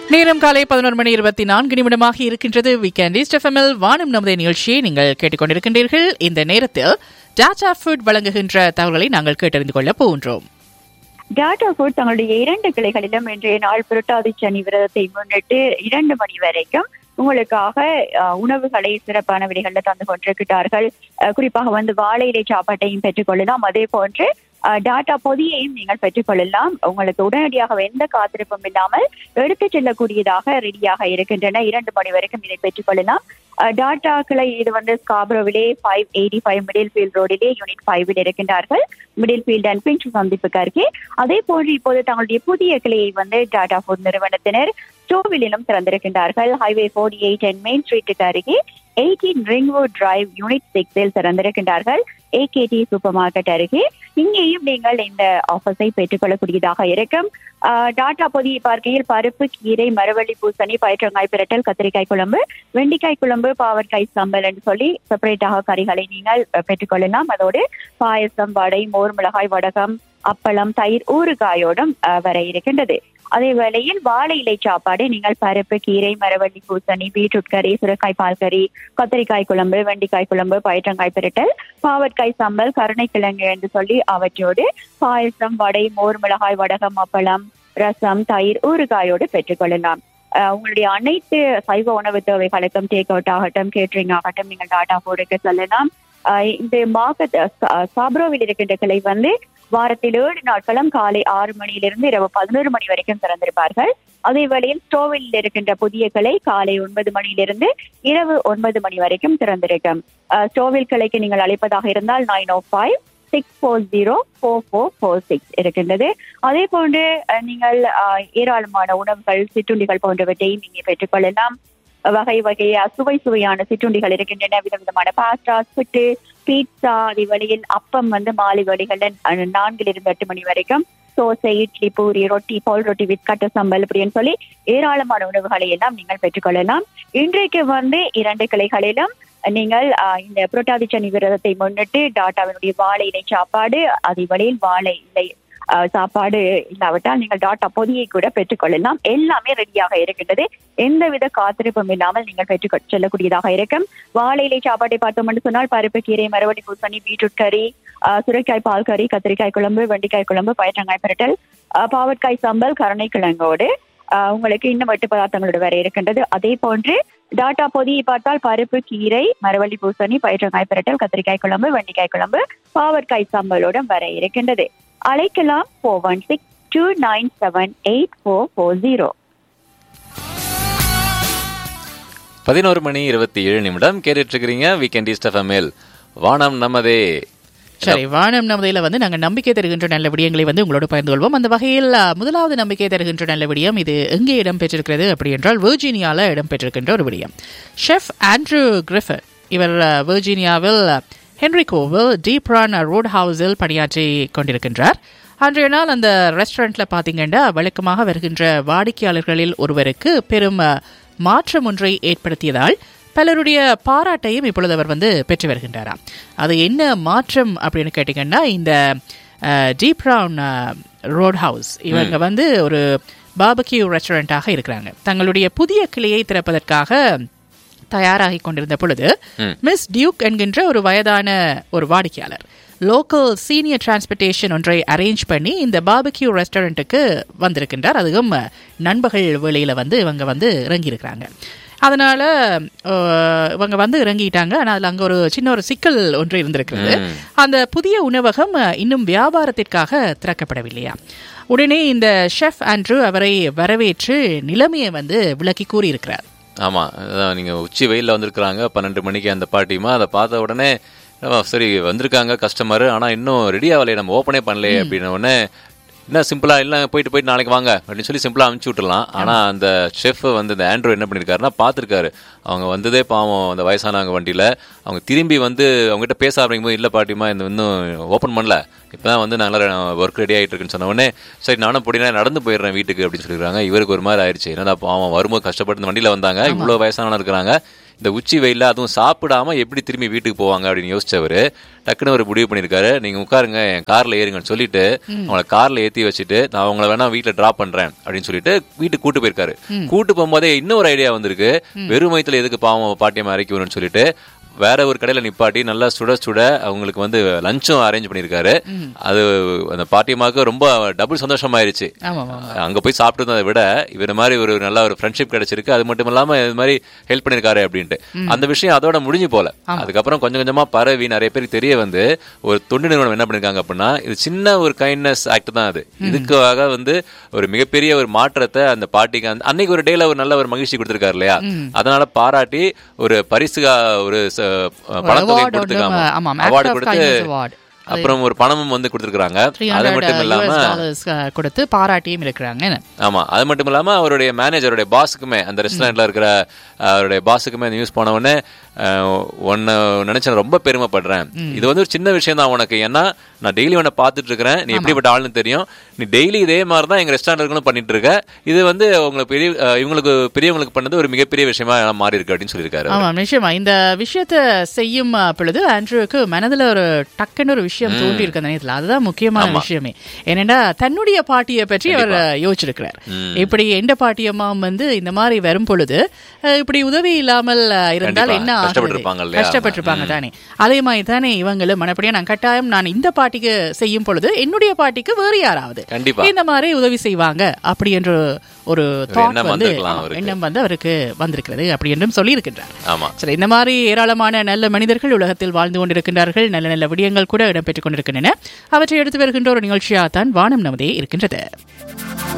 நேரம் காலை பதினோரு மணி இருபத்தி நான்கு நிமிடமாக இருக்கின்றது வீக்கெண்ட் ஈஸ்ட் எஃப்எம்எல் வானம் நமது நிகழ்ச்சியை நீங்கள் கேட்டுக்கொண்டிருக்கின்றீர்கள் இந்த நேரத்தில் டாடா ஃபுட் வழங்குகின்ற தகவல்களை நாங்கள் கேட்டறிந்து கொள்ளப் போகின்றோம் டாடா ஃபுட் தங்களுடைய இரண்டு கிளைகளிலும் இன்றைய நாள் புரட்டாதி சனி விரதத்தை முன்னிட்டு இரண்டு மணி வரைக்கும் உங்களுக்காக அஹ், உணவுகளை சிறப்பான விலைகளில் தந்து கொண்டிருக்கிறார்கள் அஹ், குறிப்பாக வந்து வாழை இலை சாப்பாட்டையும் பெற்றுக்கொள்ளலாம் அதே போன்று அஹ், டாட்டா பொதியையும் நீங்கள் பெற்றுக்கொள்ளலாம் உங்களுக்கு உடனடியாக எந்த காத்திருப்பும் இல்லாமல் எடுத்துச் செல்லக்கூடியதாக ரெடியாக இருக்கின்றன இரண்டு மணி வரைக்கும் இதை பெற்றுக்கொள்ளலாம் அஹ், டாட்டா கிளை இது வந்து ஸ்காப்ரோவிலே five eighty five Middlefield ரோடிலே யூனிட் ஃபைவில் இருக்கின்றார்கள் மிடில் ஃபீல்ட் அண்ட் பிஞ்ச் சந்திப்புக்கு அருகே அதே போன்று இப்போது தங்களுடைய புதிய கிளையை வந்து டாடா ஃபுட் நிறுவனத்தினர் ஸ்டோவிலும் திறந்திருக்கின்றார்கள் highway forty eight and main ஸ்ட்ரீட்டுக்கு அருகே எயிட்டீன் ரிங்வுட் டிரைவ் யூனிட் சிக்ஸில் திறந்திருக்கின்றார்கள் ஏகேடி சூப்பர் மார்க்கெட் அருகே இங்கேயும் நீங்கள் இந்த ஆஃபர்ஸை பெற்றுக்கொள்ளக்கூடியதாக இருக்கும் ஆஹ் டாடா பொதியை பார்க்கையில் பருப்பு கீரை மரவள்ளி பூசணி பயிற்றங்காய் பிரட்டல் கத்திரிக்காய் குழம்பு வெண்டிக்காய் குழம்பு பாவற்காய் சம்பல் என்று சொல்லி செப்பரேட்டாக கறிகளை நீங்கள் அஹ், பெற்றுக்கொள்ளலாம் அதோடு பாயசம் வடை மோர் மிளகாய் வடகம் அப்பளம் தயிர் ஊறுகாயோடும் அஹ், வர இருக்கின்றது அதே வேளையில் வாழை இலை சாப்பாடு நீங்கள் பருப்பு கீரை மரவள்ளி பூசணி பீட்ரூட் கறி சுரக்காய் பால் கறி கத்திரிக்காய் குழம்பு வெண்டிக்காய் குழம்பு பயிற்றங்காய் பிரட்டல் பாவற்காய் சம்பல் கருணைக்கிழங்கு என்று சொல்லி அவற்றோடு பாயசம் வடை மோர் மிளகாய் வடகம் அப்பளம் ரசம் தயிர் ஊறுகாயோடு பெற்றுக்கொள்ளலாம் அஹ் உங்களுடைய அனைத்து சைவ உணவு தேவைகளுக்கும் டேக் அவுட் ஆகட்டும் கேட்டரிங் ஆகட்டும் நீங்கள் டாடா ஃபுட்டுக்கு செல்லலாம் அஹ் இந்த மார்க்கெட் சாப்ரோவில் இருக்கின்ற கிளை வந்து வாரத்தில் ஏழு நாட்களும் காலை ஆறு மணியிலிருந்து இரவு பதினோரு மணி வரைக்கும் திறந்திருப்பார்கள் அதே வேளையில் ஸ்டோவில் இருக்கின்ற புதிய கிளை காலை ஒன்பது மணியிலிருந்து இரவு ஒன்பது மணி வரைக்கும் திறந்திருக்கும் அஹ் ஸ்டோவில் கிளைக்கு நீங்கள் அழைப்பதாக இருந்தால் nine O five six four zero four four four six இருக்கின்றது அதே போன்று அஹ், நீங்கள் அஹ், ஏராளமான உணவுகள் சிற்றுண்டிகள் போன்றவற்றையும் இங்கே பெற்றுக்கொள்ளலாம் வகை வகையா சுவை சுவையான சிற்றுண்டிகள் இருக்கின்றன விதவிதமான பாஸ்டா புட்டு பீட்சா அதே வழியில் அப்பம் வந்து மாலை வழிகள்ல அஹ், நான்கிலிருந்து எட்டு மணி வரைக்கும் தோசை இட்லி பூரி ரொட்டி பால் ரொட்டி வித் கட்ட சம்பல் அப்படின்னு சொல்லி ஏராளமான உணவுகளை எல்லாம் நீங்கள் பெற்றுக்கொள்ளலாம் இன்றைக்கு வந்து இரண்டு கிளைகளிலும் நீங்கள் ஆஹ், இந்த புரோட்டாதி சனி விரதத்தை முன்னிட்டு டாட்டாவினுடைய வாழை இலை சாப்பாடு அதே வழியில் வாழை இலை ஆஹ், சாப்பாடு இல்லாவிட்டால் நீங்கள் டாட்டா பொதியை கூட பெற்றுக்கொள்ளலாம் எல்லாமே ரெடியாக இருக்கின்றது எந்தவித காத்திருப்பும் இல்லாமல் நீங்கள் பெற்று செல்லக்கூடியதாக இருக்கும் வாழை இலை சாப்பாட்டை பார்த்தோம் என்று சொன்னால் பருப்பு கீரை மரவள்ளி பூசணி பீட்ரூட் கறி ஆஹ், சுரைக்காய் பால் கறி கத்திரிக்காய் குழம்பு வெண்டிக்காய் குழம்பு பயற்றங்காய் பிரட்டல் ஆஹ், பாவற்காய் சம்பல் கருணைக்கிழங்கோடு ஆஹ், உங்களுக்கு இன்னும் எட்டு பதார்த்தங்களோடு வர இருக்கின்றது அதே போன்று டாட்டா பொதியை பார்த்தால் பருப்பு கீரை மரவள்ளி பூசணி பயிற்றங்காய் பிரட்டல் கத்திரிக்காய் குழம்பு வெண்டிக்காய் குழம்பு பாவற்காய் சம்பலோடும் வர இருக்கின்றது அழைக்கலாம் four one six two nine seven eight four four zero பதினோரு மணி இருபத்தி ஏழு நிமிடம் கேட்டுட்டு இருக்கிறீங்க வீக்கெண்ட் ஈஸ்ட் எஃப்எம்எல் வானம் நமதே சரி வானம் நமதில வந்து நாங்கள் நம்பிக்கை தருகின்ற நல்ல விடயங்களை வந்து உங்களோடு பகிர்ந்து கொள்வோம் அந்த வகையில் அஹ், முதலாவது நம்பிக்கை தருகின்ற நல்ல விடயம் இது எங்கே இடம்பெற்றிருக்கிறது அப்படி என்றால் வெர்ஜீனியாவில் இடம்பெற்றிருக்கின்ற ஒரு விடயம் ஷெஃப் ஆண்ட்ரூ கிரிஃபன் இவர் அஹ், வெர்ஜீனியாவில் ஹென்ரிகோவில் டீப்ரான் ரோட் ஹவுஸில் பணியாற்றி கொண்டிருக்கின்றார் அன்றைய நாள் அந்த ரெஸ்டாரண்ட்ல பார்த்தீங்கன்னா வழக்கமாக வருகின்ற வாடிக்கையாளர்களில் ஒருவருக்கு பெரும் அஹ், மாற்றம் ஒன்றை ஏற்படுத்தியதால் பலருடைய பாராட்டையும் இப்பொழுது அவர் வந்து பெற்று வருகின்றாராம் அது என்ன மாற்றம் அப்படின்னு கேட்டிங்கன்னா இந்த டீப் ப்ரவுன் ரோட் ஹவுஸ் இவங்க வந்து ஒரு பாபக்யூ ரெஸ்டாரண்ட்டாக இருக்கிறாங்க தங்களுடைய புதிய கிளையை திறப்பதற்காக தயாராகி கொண்டிருந்த பொழுது மிஸ் டியூக் என்கின்ற ஒரு வயதான ஒரு வாடிக்கையாளர் லோக்கல் சீனியர் டிரான்ஸ்போர்ட்டேஷன் ஒன்றை அரேஞ்ச் பண்ணி இந்த பாபக்யூ ரெஸ்டாரண்ட்டுக்கு வந்திருக்கின்றார் அதுவும் நண்பகல் வேளையில வந்து இவங்க வந்து இறங்கியிருக்கிறாங்க அதனால அஹ், இவங்க வந்து இறங்கிட்டாங்க ஆனால் அதில் அங்கே ஒரு சின்ன ஒரு சிக்கல் ஒன்று இருந்திருக்கிறது அந்த புதிய உணவகம் அஹ், இன்னும் வியாபாரத்திற்காக திறக்கப்படவில்லையா உடனே இந்த ஷெஃப் ஆண்ட்ரூ அவரை வரவேற்று நிலைமையை வந்து விளக்கி கூறியிருக்கிறார் ஆமா அதான் நீங்க உச்சி வெயில்ல வந்திருக்கிறாங்க பன்னெண்டு மணிக்கு அந்த பார்ட்டியுமா அதை பார்த்த உடனே ஆ, சரி வந்திருக்காங்க கஸ்டமர் ஆனா இன்னும் ரெடி ஆகலையே நம்ம ஓப்பனே பண்ணலையே அப்படின்ன உடனே என்ன சிம்பிளா இல்ல போயிட்டு போயிட்டு நாளைக்கு வாங்க அப்படின்னு சொல்லி சிம்பிளா அனுப்பிச்சு விட்டுலாம் ஆனா அந்த ஷெஃப் வந்து இந்த ஆண்ட்ரோ என்ன பண்ணிருக்காருன்னா பாத்துருக்காரு அவங்க வந்ததே பாவம் அந்த வயசானவங்க வண்டியில அவங்க திரும்பி வந்து அவங்க கிட்ட பேச ஆரம்பிக்கும் போது இல்ல பாட்டிமா இந்த இன்னும் ஓப்பன் பண்ணல இப்பதான் வந்து நல்லா ஒர்க் ரெடி ஆயிட்டு இருக்குன்னு சொன்ன உடனே சரி நானும் பொடினா நடந்து போயிடுறேன் வீட்டுக்கு அப்படின்னு சொல்லிருக்காங்க இவருக்கு ஒரு மாதிரி ஆயிடுச்சு என்னடா பாவம் வரும்போது கஷ்டப்பட்டு இந்த வண்டியில வந்தாங்க இவ்வளவு வயசானவங்க இருக்கிறாங்க இந்த உச்சி வெயில்ல அதுவும் சாப்பிடாம எப்படி திரும்பி வீட்டுக்கு போவாங்க அப்படின்னு யோசிச்சவரு டக்குன்னு ஒரு முடிவு பண்ணிருக்காரு நீங்க உட்காருங்க என் கார்ல ஏறுங்கன்னு சொல்லிட்டு அவங்கள கார்ல ஏத்தி வச்சுட்டு நான் அவங்கள வேணா வீட்டுல டிராப் பண்றேன் அப்படின்னு சொல்லிட்டு வீட்டுக்கு கூட்டு போயிருக்காரு கூட்டு போகும்போதே இன்னொரு ஐடியா வந்திருக்கு வெறும் வயித்துல எதுக்கு பாவம் பாட்டியமா இறக்கி வரும்னு சொல்லிட்டு வேற ஒரு கடையில நிப்பாட்டி நல்லா சுட சுட அவங்களுக்கு வந்து லஞ்சும் அரேஞ்ச் பண்ணியிருக்காரு அது அந்த பாட்டியமாவுக்கு ரொம்ப டபுள் சந்தோஷமாயிருச்சு ஆமா ஆமா அங்க போய் சாப்பிட்டு விட இவர் மாதிரி ஒரு நல்ல ஒரு ஃப்ரெண்ட்ஷிப் கிடைச்சிருக்கு அது மட்டும் இல்லாம இது மாதிரி ஹெல்ப் பண்ணிருக்காரு அப்படின்ட்டு அந்த விஷயம் அதோட முடிஞ்சு போல அதுக்கப்புறம் கொஞ்சம் கொஞ்சமா பரவி நிறைய பேருக்கு தெரிய வந்து ஒரு தொண்டு நிறுவனம் என்ன பண்ணிருக்காங்க அப்படின்னா இது சின்ன ஒரு கைண்ட்னஸ் ஆக்ட் தான் அது இதுக்காக வந்து ஒரு மிகப்பெரிய ஒரு மாற்றத்தை அந்த பாட்டிக்கு அந்த- அன்னைக்கு ஒரு டேல ஒரு நல்ல ஒரு மகிழ்ச்சி கொடுத்திருக்காரு இல்லையா அதனால பாராட்டி ஒரு பரிசுகா ஒரு ச- பணத்தொகை award கொடுத்துருக்காங்க ஒண்ணு, ஆமாம், Act அவார்டு of கொடுத்து Kindness Award. அப்புறம் ஒரு பணமும் வந்து கொடுத்துருக்காங்க த்ரீ அது ஹண்ட்ரட் மட்டும் இல்லாம யூஎஸ் டாலர்ஸ் கொடுத்து பாராட்டியும் இருக்கிறாங்க ஆமா அது மட்டும் இல்லாம அவருடைய மேனேஜருடைய பாஸுக்குமே அந்த ரெஸ்டாரண்ட்ல இருக்கிற அஹ், அவருடைய பாஸுக்குமே நியூஸ் போன உடனே உன்னை நினைச்சு நான் ரொம்ப பெருமைப்படுறேன் இது வந்து ஒரு சின்ன விஷயம் தான் உனக்கு ஏன்னா நான் டெய்லி உன்னை பார்த்துட்டு இருக்கிறேன் நீ எப்படிப்பட்ட ஆள்னு தெரியும் நீ டெய்லி இதே மாதிரி தான் எங்க ரெஸ்டாரண்ட்களும் பண்ணிட்டு இருக்க இது வந்து உங்களுக்கு பெரிய அஹ், இவங்களுக்கு பெரியவங்களுக்கு பண்ணது ஒரு மிகப்பெரிய விஷயமா மாறி இருக்கு அப்படின்னு சொல்லியிருக்காரு ஆமா நிச்சயமா இந்த விஷயத்தை செய்யும் அஹ், பொழுது ஆண்ட்ரூவுக்கு மனதுல ஒரு டக்குன்னு ஒரு விஷயம் தோன்றி இருக்கு அந்த நேரத்துல அதுதான் முக்கியமான விஷயமே ஏனென்றா தன்னுடைய பாட்டியை பற்றி அவர் யோசிச்சிருக்கிறார் இப்படி எந்த பாட்டியம்மாவும் வந்து இந்த மாதிரி வரும் பொழுது அஹ், இப்படி உதவி இல்லாமல் அஹ், இருந்தால் கண்டிப்பா. என்ன ஆகுறது? கஷ்டப்பட்டிருப்பாங்க இல்லையா? கஷ்டப்பட்டிருப்பாங்க தானே அதே மாதிரி தானே இவங்களும் மனப்படியா நான் கட்டாயம் நான் இந்த பாட்டிக்கு செய்யும் பொழுது என்னுடைய பாட்டிக்கு வேறு யாராவது கண்டிப்பா. இந்த மாதிரி உதவி செய்வாங்க அப்படி என்ற ஒரு thought எண்ணம் வந்து வந்திருக்கலாம் ஆமா, அவருக்கு. எண்ணம் வந்து அவருக்கு வந்திருக்கிறது அப்படி என்றும் சொல்லியிருக்கின்றார் ஆமா சரி இந்த மாதிரி ஏராளமான நல்ல மனிதர்கள் உலகத்தில் வாழ்ந்து கொண்டிருக்கின்றார்கள் நல்ல நல்ல விடயங்கள் கூட இடம்பெற்றுக் கொண்டிருக்கின்றன அவற்றை எடுத்து வருகின்ற ஒரு நிகழ்ச்சியாக தான் வானம் நமதே இருக்கின்றது